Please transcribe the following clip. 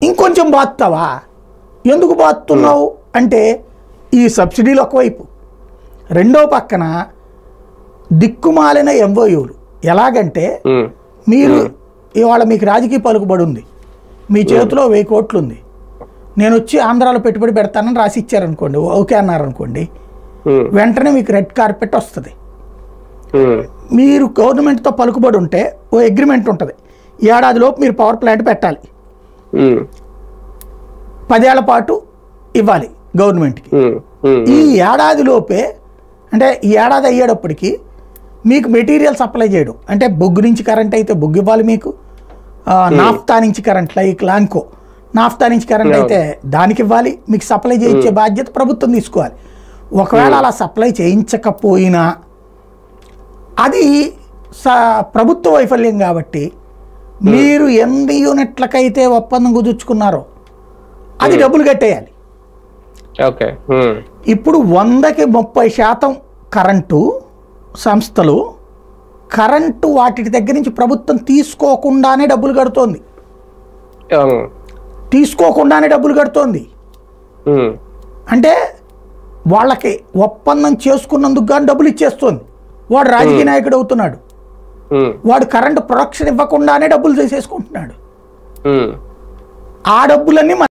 ఇంకొంచెం బాత్తావా ఎందుకు బాతున్నావు అంటే ఈ సబ్సిడీలు ఒకవైపు రెండో పక్కన దిక్కుమాలిన ఎంఓయూలు ఎలాగంటే ఉమ్, మీరు ఇవాళ మీకు రాజకీయ పలుకుబడి ఉంది మీ చేతిలో వెయ్యి కోట్లు ఉంది నేను వచ్చి ఆంధ్రాలో పెట్టుబడి పెడతానని రాసి ఇచ్చారనుకోండి ఓకే అన్నారనుకోండి ఉమ్, వెంటనే మీకు రెడ్ కార్పెట్ వస్తుంది ఉమ్, మీరు గవర్నమెంట్తో పలుకుబడి ఉంటే ఓ అగ్రిమెంట్ ఉంటుంది ఏడాదిలోపు మీరు పవర్ ప్లాంట్ పెట్టాలి ఉమ్, పదేళ్ల పాటు ఇవ్వాలి గవర్నమెంట్కి ఉమ్, ఉమ్, ఈ ఏడాదిలోపే అంటే ఈ ఏడాది అయ్యేటప్పటికి మీకు మెటీరియల్ సప్లై చేయడం అంటే బొగ్గు నుంచి కరెంట్ అయితే బొగ్గు ఇవ్వాలి మీకు ఆ, నాఫ్తా నుంచి కరెంట్ లైక్ లాంకో నాఫ్తా నుంచి కరెంట్ అయితే దానికి ఇవ్వాలి మీకు సప్లై చేయించే బాధ్యత ప్రభుత్వం తీసుకోవాలి ఒకవేళ అలా సప్లై చేయించకపోయినా అది స ప్రభుత్వ వైఫల్యం కాబట్టి మీరు ఎన్ని యూనిట్లకైతే ఒప్పందం కుదుర్చుకున్నారో అది డబ్బులు కట్టేయాలి ఓకే ఉమ్, ఇప్పుడు వందకి ముప్పై శాతం కరెంటు సంస్థలు కరెంటు వాటి దగ్గర నుంచి ప్రభుత్వం తీసుకోకుండానే డబ్బులు కడుతోంది అవును. తీసుకోకుండానే డబ్బులు కడుతోంది ఉమ్, అంటే వాళ్ళకి ఒప్పందం చేసుకున్నందుకు కానీ డబ్బులు ఇచ్చేస్తోంది వాడు రాజకీయ నాయకుడు అవుతున్నాడు ఉమ్, వాడు కరెంటు ప్రొడక్షన్ ఇవ్వకుండానే డబ్బులు చేసేసుకుంటున్నాడు ఉమ్. ఆ డబ్బులన్నీ